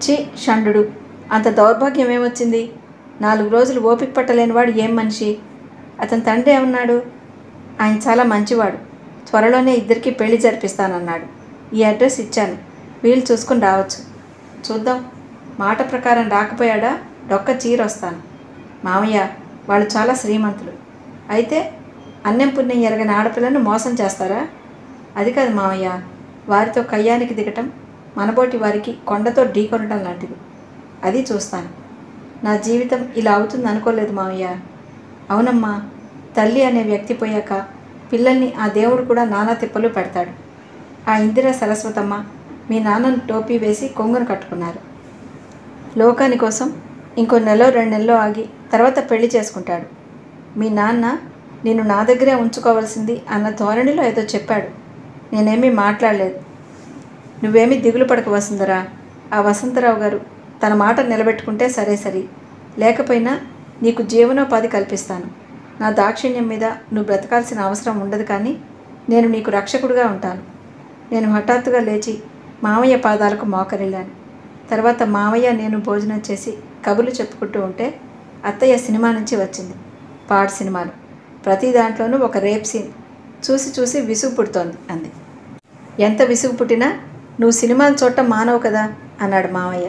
చి షండు అంత దౌర్భాగ్యం ఏమొచ్చింది నాలుగు రోజులు ఓపిక పట్టలేనివాడు ఏం మనిషి అతని తండ్రి ఏమన్నాడు ఆయన చాలా మంచివాడు త్వరలోనే ఇద్దరికి పెళ్లి జరిపిస్తానన్నాడు ఈ అడ్రస్ ఇచ్చాను వీలు చూసుకుని రావచ్చు చూద్దాం మాట ప్రకారం రాకపోయాడా డొక్క చీరొస్తాను మామయ్య వాళ్ళు చాలా శ్రీమంతులు అయితే అన్నం పుణ్యం ఎరగని ఆడపిల్లను మోసం చేస్తారా అది కాదు మామయ్య వారితో కయ్యానికి దిగటం మనబోటి వారికి కొండతో ఢీకొనడం లాంటిది అది చూస్తాను నా జీవితం ఇలా అవుతుంది అనుకోలేదు మామయ్య అవునమ్మా తల్లి అనే వ్యక్తి పోయాక పిల్లల్ని ఆ దేవుడు కూడా నానా తిప్పలు పెడతాడు ఆ ఇందిర సరస్వతమ్మ మీ నాన్నను టోపీ వేసి కొంగును కట్టుకున్నారు లోకాని కోసం ఇంకో నెల రెండు నెలలో ఆగి తర్వాత పెళ్లి చేసుకుంటాడు మీ నాన్న నేను నా దగ్గరే ఉంచుకోవాల్సింది అన్న ధోరణిలో ఏదో చెప్పాడు నేనేమీ మాట్లాడలేదు నువ్వేమీ దిగులు పడక వసుందరా ఆ వసంతరావు గారు తన మాట నిలబెట్టుకుంటే సరే సరి లేకపోయినా నీకు జీవనోపాధి కల్పిస్తాను నా దాక్షిణ్యం మీద నువ్వు బ్రతకాల్సిన అవసరం ఉండదు కానీ నేను నీకు రక్షకుడిగా ఉంటాను నేను హఠాత్తుగా లేచి మామయ్య పాదాలకు మోకరిల్లాను తర్వాత మామయ్య నేను భోజనం చేసి కబుర్లు చెప్పుకుంటూ ఉంటే అత్తయ్య సినిమా నుంచి వచ్చింది పాడు సినిమాలు ప్రతి దాంట్లోనూ ఒక రేప్ సీన్ చూసి చూసి విసుగు పుడుతోంది అంది ఎంత విసుగు పుట్టినా నువ్వు సినిమాలు చూడటం మానవు కదా అన్నాడు మామయ్య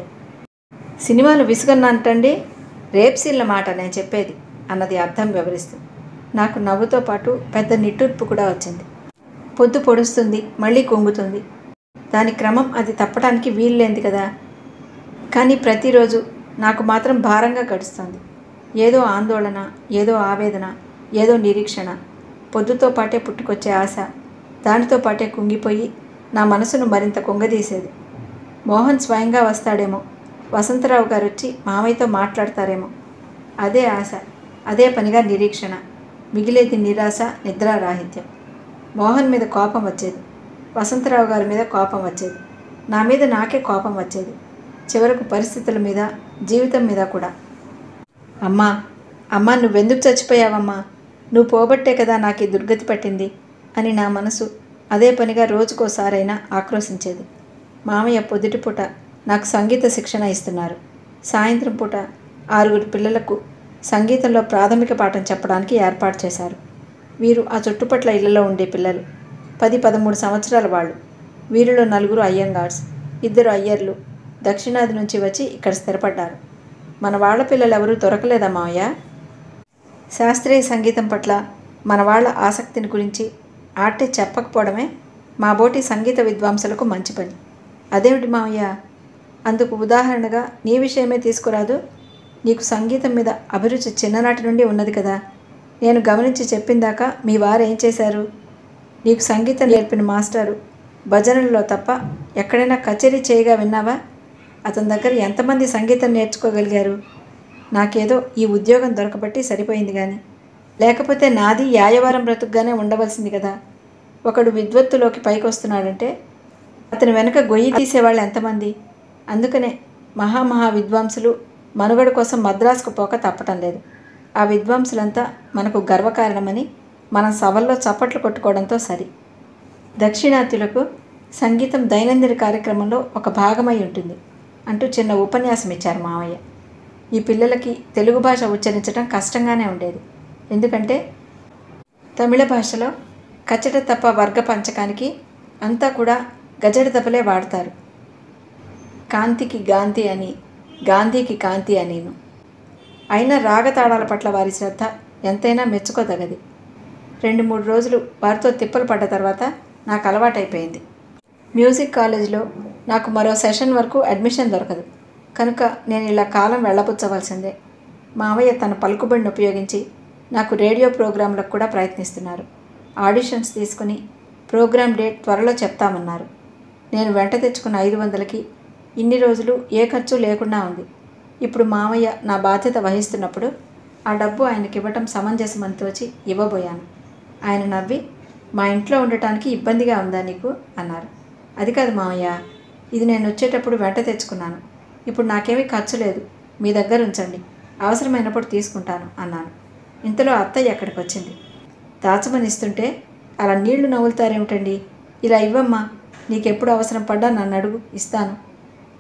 సినిమాలు విసుగన్నంటండి రేప్ సీన్ల మాట నేను చెప్పేది అన్నది అర్థం వివరిస్తూ నాకు నవ్వుతో పాటు పెద్ద నిట్టూర్పు కూడా వచ్చింది పొద్దు పొడుస్తుంది మళ్ళీ కొంగుతుంది దాని క్రమం అది తప్పడానికి వీల్లేంది కదా కానీ ప్రతిరోజు నాకు మాత్రం భారంగా గడుస్తుంది ఏదో ఆందోళన ఏదో ఆవేదన ఏదో నిరీక్షణ పొద్దుతో పాటే పుట్టుకొచ్చే ఆశ దానితో పాటే కుంగిపోయి నా మనసును మరింత కుంగదీసేది మోహన్ స్వయంగా వస్తాడేమో వసంతరావు గారు వచ్చి మామయ్యతో మాట్లాడతారేమో అదే ఆశ అదే పనిగా నిరీక్షణ మిగిలేది నిరాశ నిద్రారాహిత్యం మోహన్ మీద కోపం వచ్చేది వసంతరావు గారి మీద కోపం వచ్చేది నా మీద నాకే కోపం వచ్చేది చివరకు పరిస్థితుల మీద జీవితం మీద కూడా అమ్మా అమ్మా నువ్వెందుకు చచ్చిపోయావమ్మా నువ్వు పోబట్టే కదా నాకు ఈ దుర్గతి పట్టింది అని నా మనసు అదే పనిగా రోజుకోసారైనా ఆక్రోశించేది మామయ్య పొద్దుటిపూట నాకు సంగీత శిక్షణ ఇస్తున్నారు సాయంత్రం పూట ఆరుగురు పిల్లలకు సంగీతంలో ప్రాథమిక పాఠం చెప్పడానికి ఏర్పాటు చేశారు వీరు ఆ చుట్టుపట్ల ఇళ్లలో ఉండే పిల్లలు పది పదమూడు సంవత్సరాల వాళ్ళు వీరిలో నలుగురు అయ్యంగార్స్ ఇద్దరు అయ్యర్లు దక్షిణాది నుంచి వచ్చి ఇక్కడ స్థిరపడ్డారు మన వాళ్ళ పిల్లలు ఎవరూ దొరకలేదా మావయ్య శాస్త్రీయ సంగీతం పట్ల మన వాళ్ళ ఆసక్తిని గురించి ఆటే చెప్పకపోవడమే మా బోటి సంగీత విద్వాంసులకు మంచి పని అదేమిటి మావయ్య అందుకు ఉదాహరణగా నీ విషయమే తీసుకురాదు నీకు సంగీతం మీద అభిరుచి చిన్ననాటి నుండి ఉన్నది కదా నేను గమనించి చెప్పిందాక మీ వారు ఏం చేశారు నీకు సంగీతం నేర్పిన మాస్టారు భజనల్లో తప్ప ఎక్కడైనా కచేరీ చేయగా విన్నావా అతని దగ్గర ఎంతమంది సంగీతం నేర్చుకోగలిగారు నాకేదో ఈ ఉద్యోగం దొరకబట్టి సరిపోయింది కానీ లేకపోతే నాది యాయవారం బ్రతుకుగానే ఉండవలసింది కదా ఒకడు విద్వత్తులోకి పైకి వస్తున్నాడంటే అతని వెనక గొయ్యి తీసేవాళ్ళు ఎంతమంది అందుకనే మహామహా విద్వాంసులు మనుగడ కోసం మద్రాసుకు పోక తప్పటం లేదు ఆ విద్వాంసులంతా మనకు గర్వకారణమని మనం సభల్లో చప్పట్లు కొట్టుకోవడంతో సరి దక్షిణాత్యులకు సంగీతం దైనందిన కార్యక్రమంలో ఒక భాగమై ఉంటుంది అంటూ చిన్న ఉపన్యాసం ఇచ్చారు మావయ్య ఈ పిల్లలకి తెలుగు భాష ఉచ్చరించడం కష్టంగానే ఉండేది ఎందుకంటే తమిళ భాషలో కచ్చట తప్ప వర్గ పంచకానికి అంతా కూడా గజడ దెబ్బలే వాడతారు కాంతికి గాంధీ అని గాంధీకి కాంతి అనిను అయినా రాగతాళాల పట్ల వారి శ్రద్ధ ఎంతైనా మెచ్చుకోదగది రెండు మూడు రోజులు వారితో తిప్పలు పడ్డ తర్వాత నాకు అలవాటైపోయింది మ్యూజిక్ కాలేజీలో నాకు మరో సెషన్ వరకు అడ్మిషన్ దొరకదు కనుక నేను ఇలా కాలం వెళ్ళబుచ్చవలసిందే మావయ్య తన పలుకుబడిని ఉపయోగించి నాకు రేడియో ప్రోగ్రాంలకు కూడా ప్రయత్నిస్తున్నారు ఆడిషన్స్ తీసుకుని ప్రోగ్రామ్ డేట్ త్వరలో చెప్తామన్నారు నేను వెంట తెచ్చుకున్న ఐదు వందలకి ఇన్ని రోజులు ఏ ఖర్చు లేకుండా ఉంది ఇప్పుడు మామయ్య నా బాధ్యత వహిస్తున్నప్పుడు ఆ డబ్బు ఆయనకి ఇవ్వటం సమంజసమని తోచి ఇవ్వబోయాను ఆయన నవ్వి మా ఇంట్లో ఉండటానికి ఇబ్బందిగా ఉందా నీకు అన్నారు అది కాదు మామయ్య ఇది నేను వచ్చేటప్పుడు వెంట తెచ్చుకున్నాను ఇప్పుడు నాకేమీ ఖర్చు లేదు మీ దగ్గర ఉంచండి అవసరమైనప్పుడు తీసుకుంటాను అన్నాను ఇంతలో అత్తయ్య అక్కడికి వచ్చింది దాచమని ఇస్తుంటే అలా నీళ్లు నవ్వులుతారేమిటండి ఇలా ఇవ్వమ్మా నీకెప్పుడు అవసరం పడ్డా నన్ను అడుగు ఇస్తాను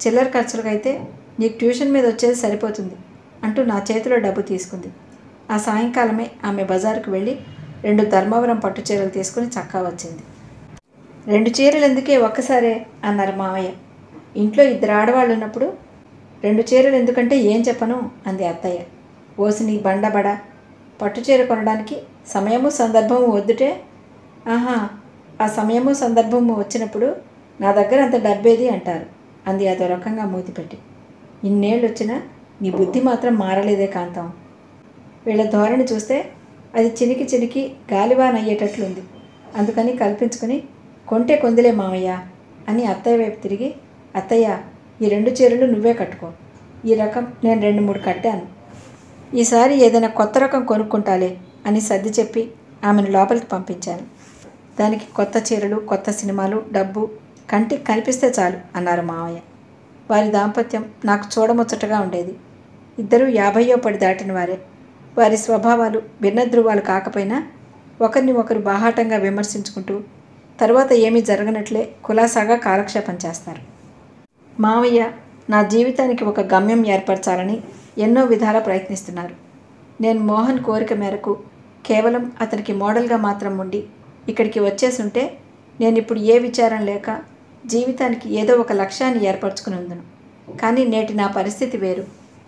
చిల్లర ఖర్చులకైతే నీకు ట్యూషన్ మీద వచ్చేది సరిపోతుంది అంటూ నా చేతిలో డబ్బు తీసుకుంది ఆ సాయంకాలమే ఆమె బజారుకు వెళ్ళి రెండు ధర్మవరం పట్టు చీరలు తీసుకుని చక్కా వచ్చింది రెండు చీరలు ఎందుకే ఒక్కసారే అన్నారు మామయ్య ఇంట్లో ఇద్దరు ఆడవాళ్ళు ఉన్నప్పుడు రెండు చీరలు ఎందుకంటే ఏం చెప్పను అంది అత్తయ్య ఓసి నీ బండబడ పట్టు చీర కొనడానికి సమయము సందర్భము వద్దుటే ఆహా ఆ సమయము సందర్భము వచ్చినప్పుడు నా దగ్గర అంత డబ్బేది అంటారు అంది అదో రకంగా మూతిపెట్టి ఇన్నేళ్ళు వచ్చినా నీ బుద్ధి మాత్రం మారలేదే కాంతం వీళ్ళ ధోరణి చూస్తే అది చినికి చినికి గాలివాన అయ్యేటట్లుంది అందుకని కల్పించుకుని కొంటే కొందిలే మామయ్య అని అత్తయ్య వైపు తిరిగి అత్తయ్య ఈ రెండు చీరలు నువ్వే కట్టుకో ఈ రకం నేను రెండు మూడు కట్టాను ఈసారి ఏదైనా కొత్త రకం కొనుక్కుంటాలే అని సర్ది చెప్పి ఆమెను లోపలికి పంపించాను దానికి కొత్త చీరలు కొత్త సినిమాలు డబ్బు కంటికి కనిపిస్తే చాలు అన్నారు మావయ్య వారి దాంపత్యం నాకు చూడముచ్చటగా ఉండేది ఇద్దరూ యాభైయో పడి దాటిన వారే వారి స్వభావాలు భిన్నధ్రువాలు కాకపోయినా ఒకరిని ఒకరు బాహాటంగా విమర్శించుకుంటూ తర్వాత ఏమీ జరగనట్లే కులాసాగా కాలక్షేపం చేస్తారు మావయ్య నా జీవితానికి ఒక గమ్యం ఏర్పరచాలని ఎన్నో విధాల ప్రయత్నిస్తున్నారు నేను మోహన్ కోరిక మేరకు కేవలం అతనికి మోడల్గా మాత్రం ఉండి ఇక్కడికి వచ్చేసుంటే నేను ఇప్పుడు ఏ విచారం లేక జీవితానికి ఏదో ఒక లక్ష్యాన్ని ఏర్పరచుకుని ఉందును కానీ నేటి నా పరిస్థితి వేరు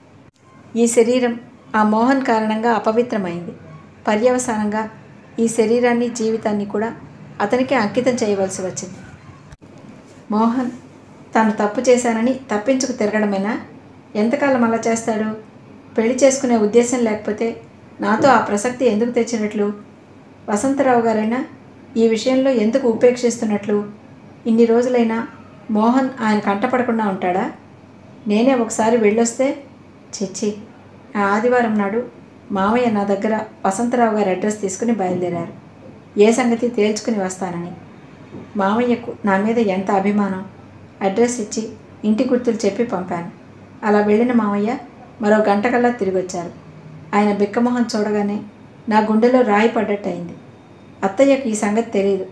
ఈ శరీరం ఆ మోహన్ కారణంగా అపవిత్రమైంది పర్యవసానంగా ఈ శరీరాన్ని జీవితాన్ని కూడా అతనికే అంకితం చేయవలసి వచ్చింది మోహన్ తాను తప్పు చేశానని తప్పించుకు తిరగడమేనా ఎంతకాలం అలా చేస్తాడు పెళ్లి చేసుకునే ఉద్దేశం లేకపోతే నాతో ఆ ప్రసక్తి ఎందుకు తెచ్చినట్లు వసంతరావు గారైనా ఈ విషయంలో ఎందుకు ఉపేక్షిస్తున్నట్లు ఇన్ని రోజులైనా మోహన్ ఆయన కంటపడకుండా ఉంటాడా నేనే ఒకసారి వెళ్ళొస్తే చిచ్చి ఆ ఆదివారం నాడు మామయ్య నా దగ్గర వసంతరావు గారి అడ్రస్ తీసుకుని బయలుదేరారు ఏ సంగతి తేల్చుకుని వస్తానని మామయ్యకు నా మీద ఎంత అభిమానం అడ్రస్ ఇచ్చి ఇంటి గుర్తులు చెప్పి పంపాను అలా వెళ్ళిన మామయ్య మరో గంటకల్లా తిరిగి వచ్చారు ఆయన బిక్కమొహం చూడగానే నా గుండెలో రాయి పడ్డట్టు అయింది అత్తయ్యకు ఈ సంగతి తెలియదు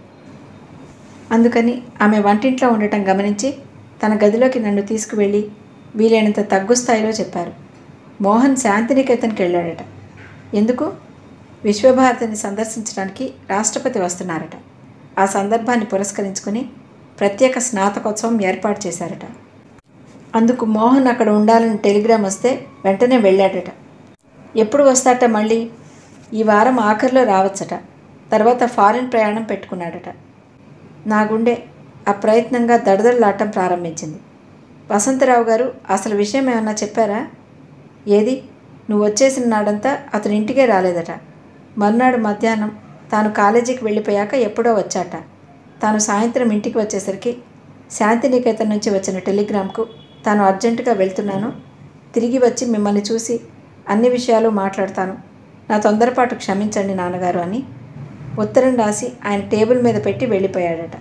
అందుకని ఆమె వంటింట్లో ఉండటం గమనించి తన గదిలోకి నన్ను తీసుకువెళ్ళి వీలైనంత తగ్గు స్థాయిలో చెప్పారు మోహన్ శాంతినికేతన్కి వెళ్ళాడట ఎందుకు విశ్వభారతిని సందర్శించడానికి రాష్ట్రపతి వస్తున్నారట ఆ సందర్భాన్ని పురస్కరించుకుని ప్రత్యేక స్నాతకోత్సవం ఏర్పాటు చేశారట అందుకు మోహన్ అక్కడ ఉండాలని టెలిగ్రామ్ వస్తే వెంటనే వెళ్ళాడట ఎప్పుడు వస్తాట మళ్ళీ ఈ వారం ఆఖరిలో రావచ్చట తర్వాత ఫారిన్ ప్రయాణం పెట్టుకున్నాడట నా గుండె అప్రయత్నంగా దడదడలాటం ప్రారంభించింది వసంతరావు గారు అసలు విషయం ఏమన్నా చెప్పారా ఏది నువ్వు వచ్చేసిన నాడంతా అతను ఇంటికే రాలేదట మర్నాడు మధ్యాహ్నం తాను కాలేజీకి వెళ్ళిపోయాక ఎప్పుడో వచ్చాట తాను సాయంత్రం ఇంటికి వచ్చేసరికి శాంతినికేతన్ నుంచి వచ్చిన టెలిగ్రామ్కు తాను అర్జెంటుగా వెళ్తున్నాను తిరిగి వచ్చి మిమ్మల్ని చూసి అన్ని విషయాలు మాట్లాడతాను నా తొందరపాటు క్షమించండి నాన్నగారు అని ఉత్తరం రాసి ఆయన టేబుల్ మీద పెట్టి వెళ్ళిపోయాడట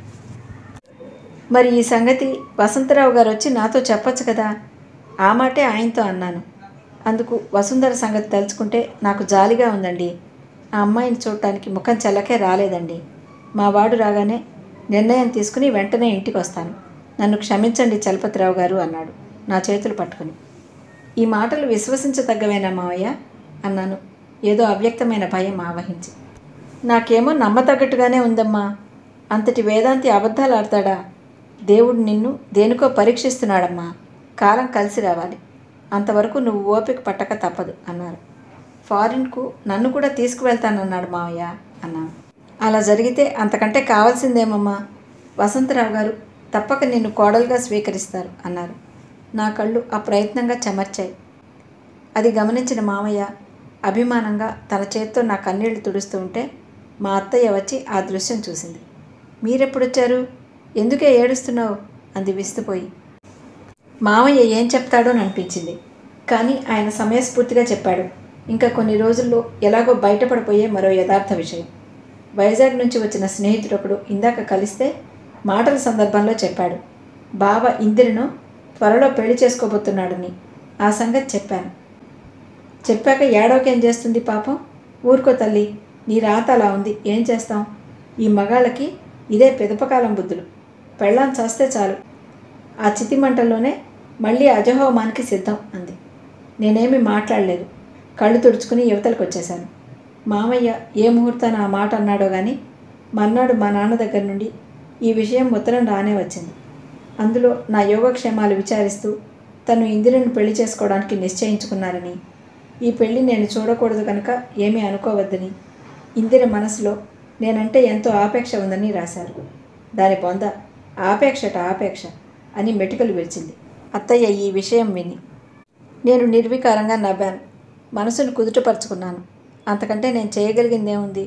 మరి ఈ సంగతి వసంతరావు గారు వచ్చి నాతో చెప్పొచ్చు కదా ఆ మాటే ఆయనతో అన్నాను అందుకు వసుంధర సంగతి తలుచుకుంటే నాకు జాలిగా ఉందండి ఆ అమ్మాయిని చూడటానికి ముఖం చెల్లకే రాలేదండి మా వాడు రాగానే నిర్ణయం తీసుకుని వెంటనే ఇంటికి వస్తాను నన్ను క్షమించండి చలపతిరావు గారు అన్నాడు నా చేతులు పట్టుకుని ఈ మాటలు విశ్వసించదగ్గవేనా మావయ్య అన్నాను ఏదో అవ్యక్తమైన భయం ఆవహించి నాకేమో నమ్మతగ్గట్టుగానే ఉందమ్మా అంతటి వేదాంతి అబద్ధాలు ఆడతాడా దేవుడు నిన్ను దేనికో పరీక్షిస్తున్నాడమ్మా కాలం కలిసి రావాలి అంతవరకు నువ్వు ఓపిక పట్టక తప్పదు అన్నారు ఫారిన్కు నన్ను కూడా తీసుకువెళ్తానన్నాడు మావయ్య అన్నాను అలా జరిగితే అంతకంటే కావాల్సిందేమమ్మా వసంతరావు గారు తప్పక నిన్ను కోడలుగా స్వీకరిస్తారు అన్నారు నా కళ్ళు అప్రయత్నంగా చెమర్చాయి అది గమనించిన మామయ్య అభిమానంగా తన చేత్తో నా కన్నీళ్లు తుడుస్తూ ఉంటే మా అత్తయ్య వచ్చి ఆ దృశ్యం చూసింది మీరెప్పుడొచ్చారు ఎందుకే ఏడుస్తున్నావు అంది విస్తుపోయి మామయ్య ఏం చెప్తాడో అని అనిపించింది కానీ ఆయన సమయస్ఫూర్తిగా చెప్పాడు ఇంకా కొన్ని రోజుల్లో ఎలాగో బయటపడిపోయే మరో యథార్థ విషయం వైజాగ్ నుంచి వచ్చిన స్నేహితుడొకడు ఇందాక కలిస్తే మాటల సందర్భంలో చెప్పాడు బావ ఇందిరను త్వరలో పెళ్లి చేసుకోబోతున్నాడని ఆ సంగతి చెప్పాను చెప్పాక ఏడవకేం చేస్తుంది పాపం ఊరుకో తల్లి నీ రాత అలా ఉంది ఏం చేస్తాం ఈ మగాళ్ళకి ఇదే పిదపకాలం బుద్ధులు పెళ్ళాం చేస్తే చాలు ఆ చితి మంటల్లోనే మళ్ళీ అజహోమానికి సిద్ధం అంది నేనేమీ మాట్లాడలేదు కళ్ళు తుడుచుకుని యువతలకు వచ్చేశాను మామయ్య ఏ ముహూర్తాన ఆ మాట అన్నాడో కానీ మర్నాడు మా నాన్న దగ్గర నుండి ఈ విషయం ఉత్తరం రానే వచ్చింది అందులో నా యోగక్షేమాలు విచారిస్తూ తను ఇందిరను పెళ్లి చేసుకోవడానికి నిశ్చయించుకున్నారని ఈ పెళ్లి నేను చూడకూడదు కనుక ఏమీ అనుకోవద్దని ఇందిర మనసులో నేనంటే ఎంతో ఆపేక్ష ఉందని రాశారు దాని పొంద ఆపేక్షట ఆపేక్ష అని మెటికలు విరిచింది అత్తయ్య ఈ విషయం విని నేను నిర్వికారంగా నవ్వాను మనసును కుదుటపరుచుకున్నాను అంతకంటే నేను చేయగలిగిందేముంది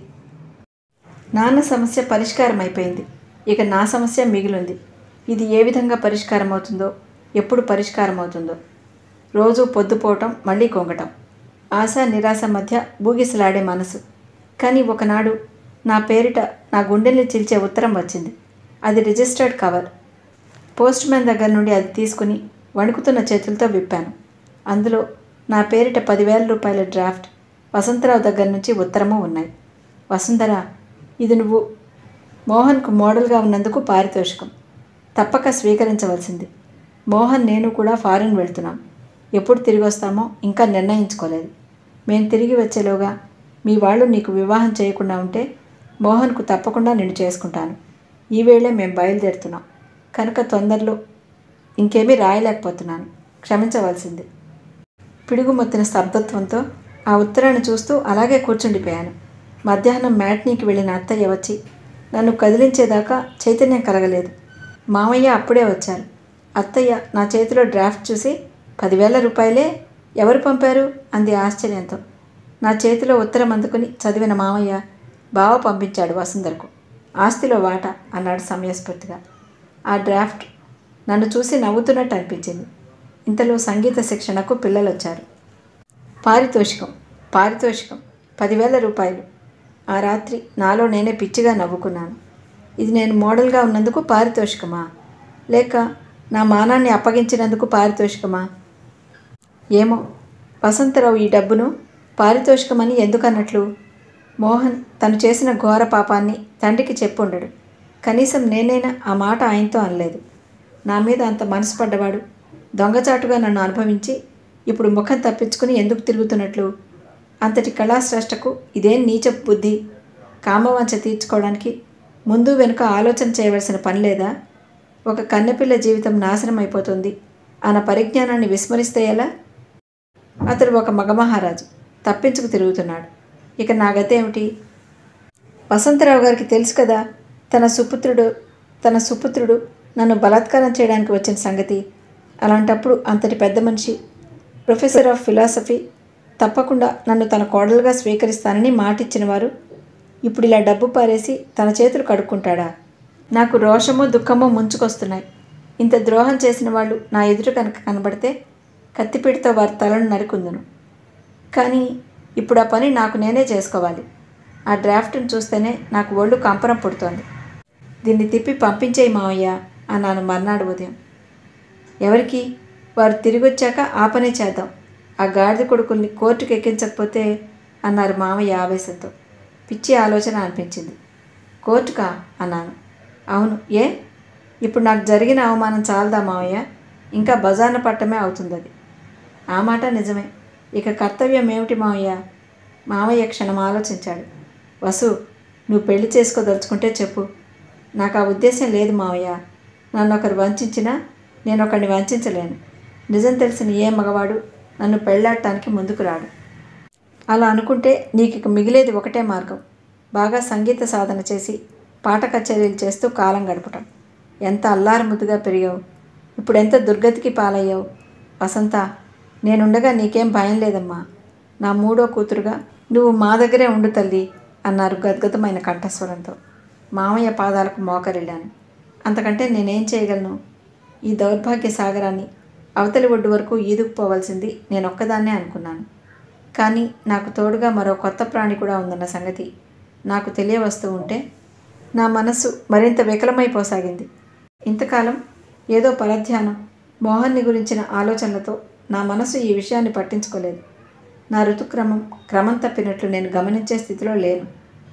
నాన్న సమస్య పరిష్కారం అయిపోయింది ఇక నా సమస్య మిగిలింది ఇది ఏ విధంగా పరిష్కారం అవుతుందో ఎప్పుడు పరిష్కారం అవుతుందో రోజు పొద్దుపోవటం మళ్ళీ కొంగటం ఆశ నిరాశ మధ్య బూగిసలాడే మనసు కానీ ఒకనాడు నా పేరిట నా గుండెల్ని చిల్చే ఉత్తరం వచ్చింది అది రిజిస్టర్డ్ కవర్ పోస్ట్ మ్యాన్ దగ్గర నుండి అది తీసుకుని వణుకుతున్న చేతులతో విప్పాను అందులో నా పేరిట పదివేల రూపాయల డ్రాఫ్ట్ వసంతరావు దగ్గర నుంచి ఉత్తరము ఉన్నాయి వసుంధర ఇది నువ్వు మోహన్కు మోడల్గా ఉన్నందుకు పారితోషికం తప్పక స్వీకరించవలసింది మోహన్ నేను కూడా ఫారిన్ వెళ్తున్నాం ఎప్పుడు తిరిగి వస్తామో ఇంకా నిర్ణయించుకోలేదు మేము తిరిగి వచ్చేలోగా మీ వాళ్ళు నీకు వివాహం చేయకుండా ఉంటే మోహన్కు తప్పకుండా నిన్ను చేసుకుంటాను ఈ వేళే మేము బయలుదేరుతున్నాం కనుక తొందరలో ఇంకేమీ రాయలేకపోతున్నాను క్షమించవలసింది పిడుగుమొత్తిన స్తబ్దత్వంతో ఆ ఉత్తరాన్ని చూస్తూ అలాగే కూర్చుండిపోయాను మధ్యాహ్నం మ్యాట్నీకి వెళ్ళిన అత్తయ్య వచ్చి నన్ను కదిలించేదాకా చైతన్యం కలగలేదు మామయ్య అప్పుడే వచ్చారు అత్తయ్య నా చేతిలో డ్రాఫ్ట్ చూసి పదివేల రూపాయలే ఎవరు పంపారు అంది ఆశ్చర్యంతో నా చేతిలో ఉత్తరం అందుకుని చదివిన మామయ్య బావ పంపించాడు వసుంధరకు ఆస్తిలో వాటా అన్నాడు సమయస్ఫూర్తిగా ఆ డ్రాఫ్ట్ నన్ను చూసి నవ్వుతున్నట్టు అనిపించింది ఇంతలో సంగీత శిక్షణకు పిల్లలు వచ్చారు పారితోషికం పారితోషికం పదివేల రూపాయలు ఆ రాత్రి నాలో నేనే పిచ్చిగా నవ్వుకున్నాను ఇది నేను మోడల్గా ఉన్నందుకు పారితోషికమా లేక నా మానాన్ని అప్పగించినందుకు పారితోషికమా ఏమో వసంతరావు ఈ డబ్బును పారితోషికమని ఎందుకన్నట్లు మోహన్ తను చేసిన ఘోర పాపాన్ని తండ్రికి చెప్పుండడు కనీసం నేనైనా ఆ మాట ఆయనతో అనలేదు నా మీద అంత మనసు పడ్డవాడు దొంగచాటుగా నన్ను అనుభవించి ఇప్పుడు ముఖం తప్పించుకుని ఎందుకు తిరుగుతున్నట్లు అంతటి కళాశ్రేష్టకు ఇదేం నీచ బుద్ధి కామవంచ తీర్చుకోవడానికి ముందు వెనుక ఆలోచన చేయవలసిన పని లేదా ఒక కన్నెపిల్ల జీవితం నాశనం అయిపోతుంది అన్న పరిజ్ఞానాన్ని విస్మరిస్తే ఎలా అతడు ఒక మగమహారాజు తప్పించుకు తిరుగుతున్నాడు ఇక నా గతి ఏమిటి వసంతరావు గారికి తెలుసు కదా తన సుపుత్రుడు తన సుపుత్రుడు నన్ను బలాత్కారం చేయడానికి వచ్చిన సంగతి అలాంటప్పుడు అంతటి పెద్ద మనిషి ప్రొఫెసర్ ఆఫ్ ఫిలాసఫీ తప్పకుండా నన్ను తన కోడలుగా స్వీకరిస్తానని మాటిచ్చిన వారు ఇప్పుడు ఇలా డబ్బు పారేసి తన చేతులు కడుక్కుంటాడా నాకు రోషము దుఃఖము ముంచుకొస్తున్నాయి ఇంత ద్రోహం చేసిన వాళ్ళు నా ఎదుట కనుక కనబడితే కత్తిపీటితో వారి తలను నరుకుందును కానీ ఇప్పుడు ఆ పని నాకు నేనే చేసుకోవాలి ఆ డ్రాఫ్ట్ని చూస్తేనే నాకు ఒళ్ళు కంపరం పుడుతోంది దీన్ని తిప్పి పంపించేయి మావయ్య అన్నాను మర్నాడు ఉదయం ఎవరికి వారు తిరిగి వచ్చాక ఆ పనే చేద్దాం ఆ గాడిద కొడుకుల్ని కోర్టుకు ఎక్కించకపోతే అన్నారు మామయ్య ఆవేశంతో పిచ్చి ఆలోచన అనిపించింది కోర్టుకా అన్నాను అవును ఏ ఇప్పుడు నాకు జరిగిన అవమానం చాలదా మావయ్య ఇంకా బజార్న పట్టమే అవుతుంది అది ఆ మాట నిజమే ఇక కర్తవ్యం ఏమిటి మావయ్య మావయ్య క్షణం ఆలోచించాడు వసు నువ్వు పెళ్లి చేసుకోదలుచుకుంటే చెప్పు నాకు ఆ ఉద్దేశం లేదు మావయ్య నన్ను ఒకరు వంచినా నేను ఒకరిని వంచలేను నిజం తెలిసిన ఏ మగవాడు నన్ను పెళ్ళాడటానికి ముందుకు రాడు అలా అనుకుంటే నీకు ఇక మిగిలేది ఒకటే మార్గం బాగా సంగీత సాధన చేసి పాట కచేరీలు చేస్తూ కాలం గడపటం ఎంత అల్లారు ముద్దుగా పెరిగావు ఇప్పుడు ఎంత దుర్గతికి పాలయ్యావు వసంత నేనుండగా నీకేం భయం లేదమ్మా నా మూడో కూతురుగా నువ్వు మా దగ్గరే ఉండు తల్లి అన్నారు గద్గదమైన కంఠస్వరంతో మామయ్య పాదాలకు మోకరిల్లాను అంతకంటే నేనేం చేయగలను ఈ దౌర్భాగ్య సాగరాన్ని అవతలి ఒడ్డు వరకు ఈదుకుపోవలసింది నేను ఒక్కదాన్నే అనుకున్నాను కానీ నాకు తోడుగా మరో కొత్త ప్రాణి కూడా ఉందన్న సంగతి నాకు తెలియవస్తూ ఉంటే నా మనస్సు మరింత వికలమైపోసాగింది ఇంతకాలం ఏదో పరధ్యానం మోహన్ని గురించిన ఆలోచనలతో నా మనసు ఈ విషయాన్ని పట్టించుకోలేదు నా ఋతుక్రమం క్రమం తప్పినట్లు నేను గమనించే స్థితిలో లేను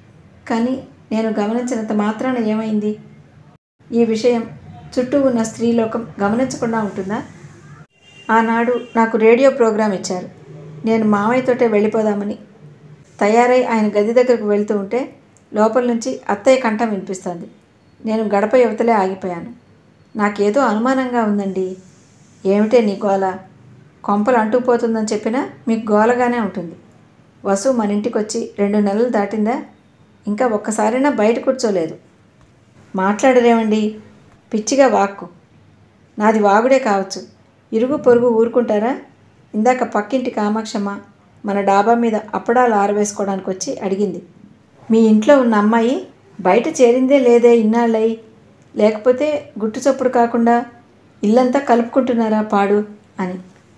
కానీ నేను గమనించినంత మాత్రాన ఏమైంది ఈ విషయం చుట్టూ ఉన్న స్త్రీలోకం గమనించకుండా ఉంటుందా ఆనాడు నాకు రేడియో ప్రోగ్రాం ఇచ్చారు నేను మామయ్యతోటే వెళ్ళిపోదామని తయారై ఆయన గది దగ్గరకు వెళ్తూ ఉంటే లోపల నుంచి అత్తయ్య కంఠం వినిపిస్తుంది నేను గడప యువతలే ఆగిపోయాను నాకేదో అనుమానంగా ఉందండి ఏమిటే నీ గోల కొంపలు అంటుకుపోతుందని చెప్పినా మీకు గోలగానే ఉంటుంది వసు మన ఇంటికి వచ్చి రెండు నెలలు దాటిందా ఇంకా ఒక్కసారైనా బయట కూర్చోలేదు మాట్లాడరేమండి పిచ్చిగా వాక్కు నాది వాగుడే కావచ్చు ఇరుగు పొరుగు ఊరుకుంటారా ఇందాక పక్కింటి కామాక్షమ్మ మన డాబా మీద అప్పడాలు ఆరవేసుకోవడానికి వచ్చి అడిగింది మీ ఇంట్లో ఉన్న అమ్మాయి బయట చేరిందే లేదే ఇన్నాళ్ళయి లేకపోతే గుట్టు చప్పుడు కాకుండా ఇల్లంతా కలుపుకుంటున్నారా పాడు అని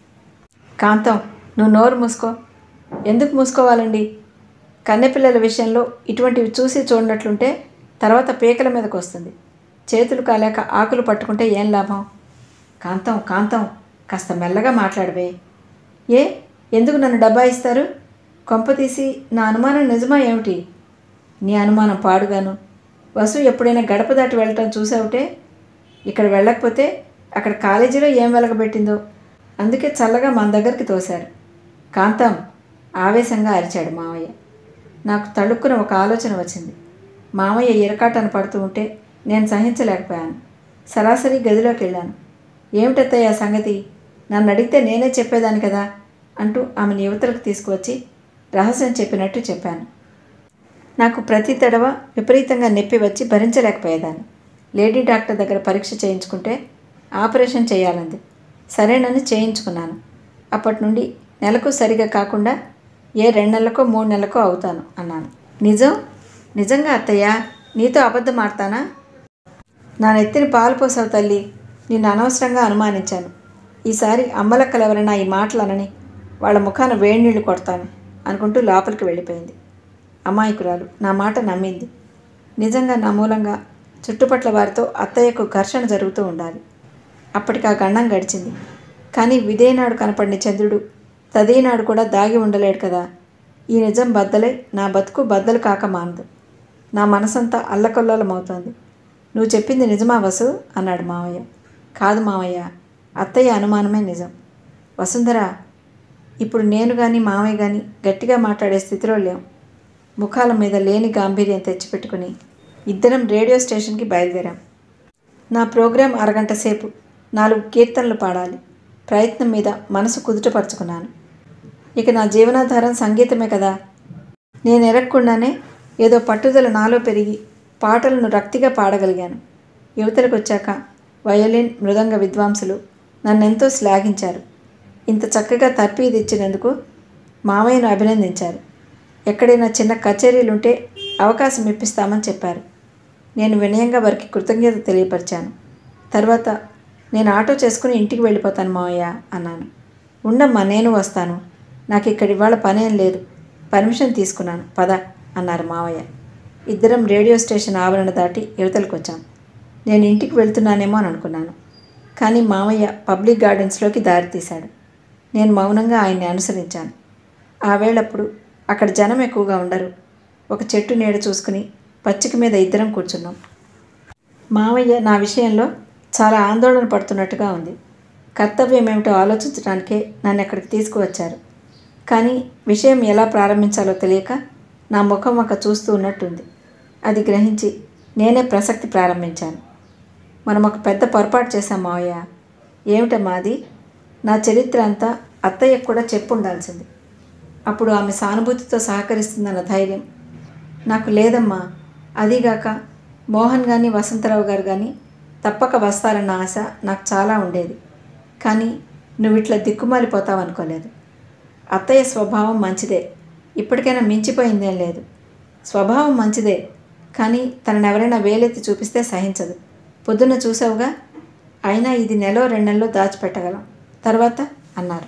కాంతం నువ్వు నోరు మూసుకో ఎందుకు మూసుకోవాలండి కన్నెపిల్లల విషయంలో ఇటువంటివి చూసి చూడనట్లుంటే తర్వాత పీకల మీదకి వస్తుంది చేతులు కాలేక ఆకులు పట్టుకుంటే ఏం లాభం కాంతం కాంతం కాస్త మెల్లగా మాట్లాడవే ఏ ఎందుకు నన్ను డబ్బా ఇస్తారు కొంప తీసి నా అనుమానం నిజమా ఏమిటి నీ అనుమానం పాడుగాను వసు ఎప్పుడైనా గడప దాటి వెళ్ళటం చూసావుటే ఇక్కడ వెళ్ళకపోతే అక్కడ కాలేజీలో ఏం వెలగబెట్టిందో అందుకే చల్లగా మన దగ్గరికి తోశారు కాంతం ఆవేశంగా అరిచాడు మావయ్య నాకు తళుక్కున ఒక ఆలోచన వచ్చింది మామయ్య ఇరకాటన పడుతూ ఉంటే నేను సహించలేకపోయాను సరాసరి గదిలోకి వెళ్ళాను ఏమిటత్తయ్య ఆ సంగతి నన్ను అడిగితే నేనే చెప్పేదాన్ని కదా అంటూ ఆమెను యువతలకు తీసుకువచ్చి రహస్యం చెప్పినట్టు చెప్పాను నాకు ప్రతి తడవ విపరీతంగా నొప్పి వచ్చి భరించలేకపోయేదాన్ని లేడీ డాక్టర్ దగ్గర పరీక్ష చేయించుకుంటే ఆపరేషన్ చేయాలంది సరేనని చేయించుకున్నాను అప్పటి నుండి నెలకు సరిగా కాకుండా ఏ రెండు నెలలకో మూడు నెలలకో అవుతాను అన్నాను నిజం నిజంగా అత్తయ్య నీతో అబద్ధం ఆడతానా నా నెత్తిని పాలు పోసావు తల్లి నిన్ను అనవసరంగా అనుమానించాను ఈసారి అమ్మలక్కలు ఎవరైనా ఈ మాటలనని వాళ్ళ ముఖాన వేడి నీళ్లు కొడతాను అనుకుంటూ లోపలికి వెళ్ళిపోయింది అమాయకురాలు నా మాట నమ్మింది నిజంగా నా మూలంగా చుట్టుపట్ల వారితో అత్తయ్యకు ఘర్షణ జరుగుతూ ఉండాలి అప్పటికి ఆ గండం గడిచింది కానీ విదేనాడు కనపడిన చంద్రుడు తదేనాడు కూడా దాగి ఉండలేడు కదా ఈ నిజం బద్దలై నా బతుకు బద్దలు కాక మానదు నా మనసంతా అల్లకొల్లలమవుతోంది నువ్వు చెప్పింది నిజమా వసు అన్నాడు మావయ్య కాదు మావయ్య అత్తయ్య అనుమానమే నిజం వసుంధర ఇప్పుడు నేను కానీ మావయ్య కానీ గట్టిగా మాట్లాడే స్థితిలో లేం ముఖాల మీద లేని గాంభీర్యం తెచ్చిపెట్టుకుని ఇద్దరం రేడియో స్టేషన్కి బయలుదేరాం నా ప్రోగ్రాం అరగంట సేపు నాలుగు కీర్తనలు పాడాలి ప్రయత్నం మీద మనసు కుదుటపరుచుకున్నాను ఇక నా జీవనాధారం సంగీతమే కదా నేను ఎరగకుండానే ఏదో పట్టుదల నాలో పెరిగి పాటలను రక్తిగా పాడగలిగాను యువతలకు వచ్చాక వయోలిన్ మృదంగ విద్వాంసులు నన్నెంతో శ్లాఘించారు ఇంత చక్కగా తర్ఫీదు ఇచ్చినందుకు మామయ్యను అభినందించారు ఎక్కడైనా చిన్న కచేరీలుంటే అవకాశం ఇప్పిస్తామని చెప్పారు నేను వినయంగా వారికి కృతజ్ఞత తెలియపరిచాను తర్వాత నేను ఆటో చేసుకుని ఇంటికి వెళ్ళిపోతాను మావయ్య అన్నాను ఉండమ్మా నేను వస్తాను నాకు ఇక్కడ ఇవాళ పనేం లేదు పర్మిషన్ తీసుకున్నాను పద అన్నారు మావయ్య ఇద్దరం రేడియో స్టేషన్ ఆవరణ దాటి యువతలకు వచ్చాం నేను ఇంటికి వెళ్తున్నానేమో అని అనుకున్నాను కానీ మావయ్య పబ్లిక్ గార్డెన్స్లోకి దారి తీశాడు నేను మౌనంగా ఆయన్ని అనుసరించాను ఆ వేళప్పుడు అక్కడ జనం ఎక్కువగా ఉండరు ఒక చెట్టు నీడ చూసుకుని పచ్చిక మీద ఇద్దరం కూర్చున్నాం మావయ్య నా విషయంలో చాలా ఆందోళన పడుతున్నట్టుగా ఉంది కర్తవ్యం ఏమిటో ఆలోచించడానికే నన్ను ఎక్కడికి తీసుకువచ్చారు కానీ విషయం ఎలా ప్రారంభించాలో తెలియక నా ముఖం ఒక చూస్తూ ఉన్నట్టుంది అది గ్రహించి నేనే ప్రసక్తి ప్రారంభించాను మనం ఒక పెద్ద పొరపాటు చేశాం మావయ్య ఏమిటమ్మా అది నా చరిత్ర అంతా అత్తయ్యకు కూడా చెప్పు ఉండాల్సింది అప్పుడు ఆమె సానుభూతితో సహకరిస్తుందన్న ధైర్యం నాకు లేదమ్మా అదీగాక మోహన్ కానీ వసంతరావు గారు కానీ తప్పక వస్తారన్న ఆశ నాకు చాలా ఉండేది కానీ నువ్వు ఇట్లా దిక్కుమాలిపోతావు అనుకోలేదు అత్తయ్య స్వభావం మంచిదే ఇప్పటికైనా మించిపోయిందేం లేదు స్వభావం మంచిదే కానీ తనను ఎవరైనా వేలెత్తి చూపిస్తే సహించదు పొద్దున్న చూసావుగా అయినా ఇది నెలో రెండు నెలలో దాచిపెట్టగలం తర్వాత అన్నారు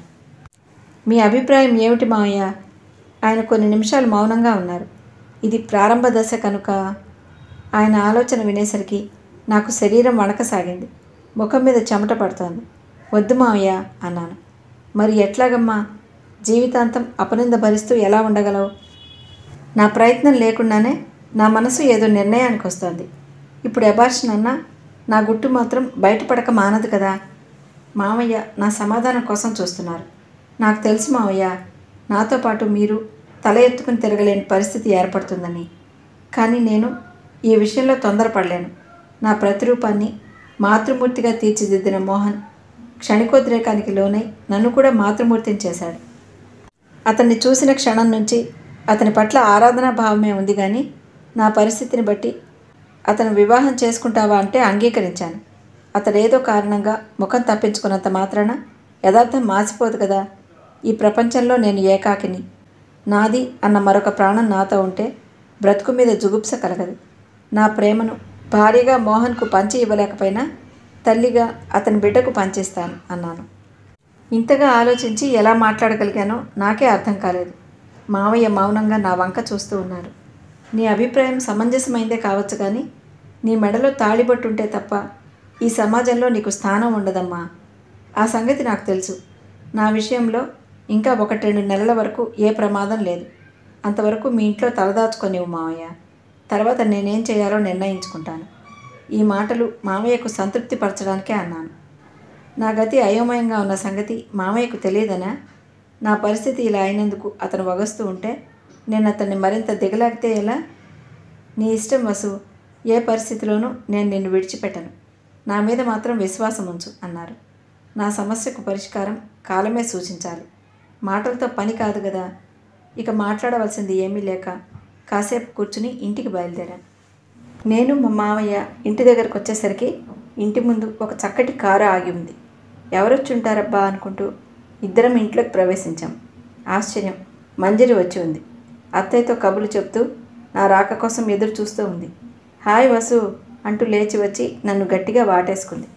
మీ అభిప్రాయం ఏమిటి మావయ్య ఆయన కొన్ని నిమిషాలు మౌనంగా ఉన్నారు ఇది ప్రారంభ దశ కనుక ఆయన ఆలోచన వినేసరికి నాకు శరీరం వణకసాగింది ముఖం మీద చెమట పడుతోంది వద్దు మావయ్య అన్నాను మరి ఎట్లాగమ్మా జీవితాంతం అపనింద భరిస్తూ ఎలా ఉండగలవు నా ప్రయత్నం లేకుండానే నా మనసు ఏదో నిర్ణయానికి వస్తోంది ఇప్పుడు అబార్షన్ అన్నా నా గుట్టు మాత్రం బయటపడక మానదు కదా మామయ్య నా సమాధానం కోసం చూస్తున్నారు నాకు తెలుసు మామయ్య నాతో పాటు మీరు తల ఎత్తుకుని తిరగలేని పరిస్థితి ఏర్పడుతుందని కానీ నేను ఈ విషయంలో తొందరపడలేను నా ప్రతిరూపాన్ని మాతృమూర్తిగా తీర్చిదిద్దిన మోహన్ క్షణికోద్రేకానికి లోనై నన్ను కూడా మాతృమూర్తిని చేశాడు అతన్ని చూసిన క్షణం నుంచి అతని పట్ల ఆరాధనా భావమే ఉంది కానీ నా పరిస్థితిని బట్టి అతను వివాహం చేసుకుంటావా అంటే అంగీకరించాను అతడేదో కారణంగా ముఖం తప్పించుకున్నంత మాత్రాన యథార్థం మాసిపోదు కదా ఈ ప్రపంచంలో నేను ఏకాకిని నాది అన్న మరొక ప్రాణం నాతో ఉంటే బ్రతుకు మీద జుగుప్స కలగదు నా ప్రేమను భారీగా మోహన్కు పంచి ఇవ్వలేకపోయినా తల్లిగా అతని బిడ్డకు పంచిస్తాను అన్నాను ఇంతగా ఆలోచించి ఎలా మాట్లాడగలిగానో నాకే అర్థం కాలేదు మావయ్య మౌనంగా నా వంక చూస్తూ ఉన్నారు నీ అభిప్రాయం సమంజసమైందే కావచ్చు కానీ నీ మెడలో తాళిబొట్టుంటే తప్ప ఈ సమాజంలో నీకు స్థానం ఉండదమ్మా ఆ సంగతి నాకు తెలుసు నా విషయంలో ఇంకా ఒకటి రెండు నెలల వరకు ఏ ప్రమాదం లేదు అంతవరకు మీ ఇంట్లో తలదాచుకొనివ్వు మావయ్య తర్వాత నేనేం చేయాలో నిర్ణయించుకుంటాను ఈ మాటలు మామయ్యకు సంతృప్తి పరచడానికే అన్నాను నా గతి అయోమయంగా ఉన్న సంగతి మామయ్యకు తెలియదనా నా పరిస్థితి ఇలా అయినందుకు అతను వగస్తూ ఉంటే నేను అతన్ని మరింత దిగలాగితే ఎలా నీ ఇష్టం వసు ఏ పరిస్థితిలోనూ నేను నిన్ను విడిచిపెట్టను నా మీద మాత్రం విశ్వాసం ఉంచు అన్నారు నా సమస్యకు పరిష్కారం కాలమే సూచించాలి మాటలతో పని కాదు కదా ఇక మాట్లాడవలసింది ఏమీ లేక కాసేపు కూర్చుని ఇంటికి బయలుదేరాను నేను మా మామయ్య ఇంటి దగ్గరకు వచ్చేసరికి ఇంటి ముందు ఒక చక్కటి కారు ఆగి ఉంది ఎవరొచ్చి ఉంటారబ్బా అనుకుంటూ ఇద్దరం ఇంట్లోకి ప్రవేశించాం ఆశ్చర్యం మంజరి వచ్చి ఉంది అత్తయ్యతో కబుర్లు చెప్తూ నా రాక కోసం ఎదురు చూస్తూ ఉంది హాయ్ వసు అంటూ లేచి వచ్చి నన్ను గట్టిగా వాటేసుకుంది